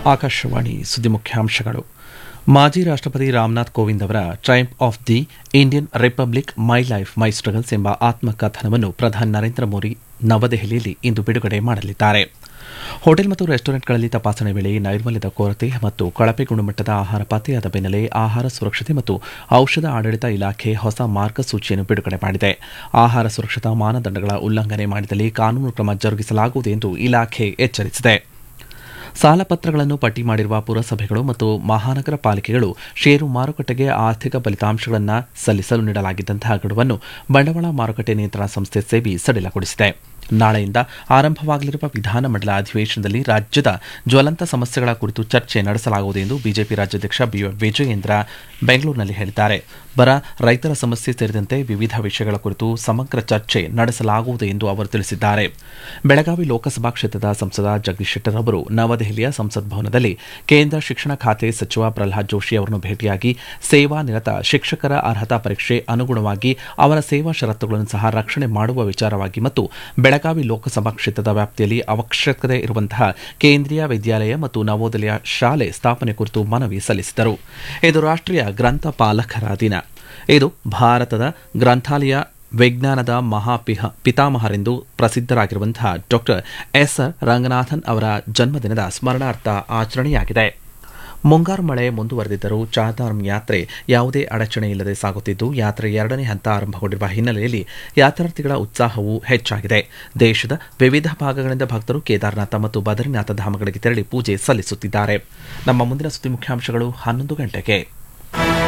ಆಕಾಶವಾಣಿ ಸುದ್ದಿ ಮುಖ್ಯಾಂಶಗಳು ಮಾಜಿ ರಾಷ್ಟ್ರಪತಿ ರಾಮನಾಥ್ ಕೋವಿಂದ್ ಅವರ triumph of the Indian republic my life my struggles ಎಂಬ ಆತ್ಮಕಥನವನ್ನು ಪ್ರಧಾನಿ ನರೇಂದ್ರ ಮೋದಿ ನವದೆಹಲಿಯಲ್ಲಿ ಇಂದು ಬಿಡುಗಡೆ ಮಾಡಲಿದ್ದಾರೆ ಹೋಟೆಲ್ ಮತ್ತು ರೆಸ್ಟೋರೆಂಟ್ಗಳಲ್ಲಿ ತಪಾಸಣೆ ವೇಳೆ ನೈರ್ಮಲ್ಯದ ಕೊರತೆ ಮತ್ತು ಕಳಪೆ ಗುಣಮಟ್ಟದ ಆಹಾರ ಪತ್ತೆಯಾದ ಬೆನ್ನಲ್ಲೇ ಆಹಾರ ಸುರಕ್ಷತೆ ಮತ್ತು ಔಷಧ ಆಡಳಿತ ಇಲಾಖೆ ಹೊಸ ಮಾರ್ಗಸೂಚಿಯನ್ನು ಬಿಡುಗಡೆ ಮಾಡಿದೆ ಆಹಾರ ಸುರಕ್ಷತಾ ಮಾನದಂಡಗಳ ಉಲ್ಲಂಘನೆ ಮಾಡಿದಲ್ಲಿ ಕಾನೂನು ಕ್ರಮ ಜರುಗಿಸಲಾಗುವುದು ಎಂದು ಇಲಾಖೆ ಎಚ್ಚರಿಸಿದೆ ಸಾಲಪತ್ರಗಳನ್ನು ಪಟ್ಟಿ ಮಾಡಿರುವ ಪುರಸಭೆಗಳು ಮತ್ತು ಮಹಾನಗರ ಪಾಲಿಕೆಗಳು ಷೇರು ಮಾರುಕಟ್ಟೆಗೆ ಆರ್ಥಿಕ ಫಲಿತಾಂಶಗಳನ್ನು ಸಲ್ಲಿಸಲು ನೀಡಲಾಗಿದ್ದಂತಹ ಗಡುವನ್ನು ಬಂಡವಾಳ ಮಾರುಕಟ್ಟೆ ನಿಯಂತ್ರಣ ಸಂಸ್ಥೆ ಸೆಬಿ ಸಡಿಲಗೊಳಿಸಿದೆ ನಾಳೆಯಿಂದ ಆರಂಭವಾಗಲಿರುವ ವಿಧಾನಮಂಡಲ ಅಧಿವೇಶನದಲ್ಲಿ ರಾಜ್ಯದ ಜ್ವಲಂತ ಸಮಸ್ಯೆಗಳ ಕುರಿತು ಚರ್ಚೆ ನಡೆಸಲಾಗುವುದು ಎಂದು ಬಿಜೆಪಿ ರಾಜ್ಯಾಧ್ಯಕ್ಷ ಬಿ ವಿಜಯೇಂದ್ರ ಬೆಂಗಳೂರಿನಲ್ಲಿ ಹೇಳಿದ್ದಾರೆ ಬರ ರೈತರ ಸಮಸ್ಯೆ ಸೇರಿದಂತೆ ವಿವಿಧ ವಿಷಯಗಳ ಕುರಿತು ಸಮಗ್ರ ಚರ್ಚೆ ನಡೆಸಲಾಗುವುದು ಎಂದು ಅವರು ತಿಳಿಸಿದ್ದಾರೆ ಬೆಳಗಾವಿ ಲೋಕಸಭಾ ಕ್ಷೇತ್ರದ ಸಂಸದ ಜಗದೀಶ್ ಶೆಟ್ಟರ್ ಅವರು ನವದೆಹಲಿಯ ಸಂಸತ್ ಭವನದಲ್ಲಿ ಕೇಂದ್ರ ಶಿಕ್ಷಣ ಖಾತೆ ಸಚಿವ ಪ್ರಹ್ಲಾದ್ ಜೋಶಿ ಅವರನ್ನು ಭೇಟಿಯಾಗಿ ಸೇವಾ ನಿರತ ಶಿಕ್ಷಕರ ಅರ್ಹತಾ ಪರೀಕ್ಷೆ ಅನುಗುಣವಾಗಿ ಅವರ ಸೇವಾ ಷರತ್ತುಗಳನ್ನು ಸಹ ರಕ್ಷಣೆ ಮಾಡುವ ವಿಚಾರವಾಗಿ ಮತ್ತು ಬೆಳಗಾವಿ ಲೋಕಸಭಾ ಕ್ಷೇತ್ರದ ವ್ಯಾಪ್ತಿಯಲ್ಲಿ ಅವಶ್ಯಕತೆ ಇರುವಂತಹ ಕೇಂದ್ರೀಯ ವಿದ್ಯಾಲಯ ಮತ್ತು ನವೋದಯ ಶಾಲೆ ಸ್ಥಾಪನೆ ಕುರಿತು ಮನವಿ ಸಲ್ಲಿಸಿದರು ಇದು ರಾಷ್ಟ್ರೀಯ ಗ್ರಂಥಪಾಲಕರ ದಿನ ಇದು ಭಾರತದ ಗ್ರಂಥಾಲಯ ವಿಜ್ಞಾನದ ಮಹಾಪಿಹ ಪಿತಾಮಹರೆಂದು ಪ್ರಸಿದ್ಧರಾಗಿರುವಂತಹ ಡಾಕ್ಟರ್ ಎಸ್ ಆರ್ ರಂಗನಾಥನ್ ಅವರ ಜನ್ಮದಿನದ ಸ್ಮರಣಾರ್ಥ ಆಚರಣೆಯಾಗಿದೆ ಮುಂಗಾರು ಮಳೆ ಮುಂದುವರೆದಿದ್ದರೂ ಚಾರ್ಧಾಮ್ ಯಾತ್ರೆ ಯಾವುದೇ ಅಡಚಣೆ ಇಲ್ಲದೆ ಸಾಗುತ್ತಿದ್ದು ಯಾತ್ರೆ ಎರಡನೇ ಹಂತ ಆರಂಭಗೊಂಡಿರುವ ಹಿನ್ನೆಲೆಯಲ್ಲಿ ಯಾತ್ರಾರ್ಥಿಗಳ ಉತ್ಸಾಹವೂ ಹೆಚ್ಚಾಗಿದೆ ದೇಶದ ವಿವಿಧ ಭಾಗಗಳಿಂದ ಭಕ್ತರು ಕೇದಾರನಾಥ ಮತ್ತು ಬದರಿನಾಥ ಧಾಮಗಳಿಗೆ ತೆರಳಿ ಪೂಜೆ ಸಲ್ಲಿಸುತ್ತಿದ್ದಾರೆ ನಮ್ಮ ಮುಂದಿನ ಸುದ್ದಿ ಮುಖ್ಯಾಂಶಗಳು ಹನ್ನೊಂದು ಗಂಟೆಗೆ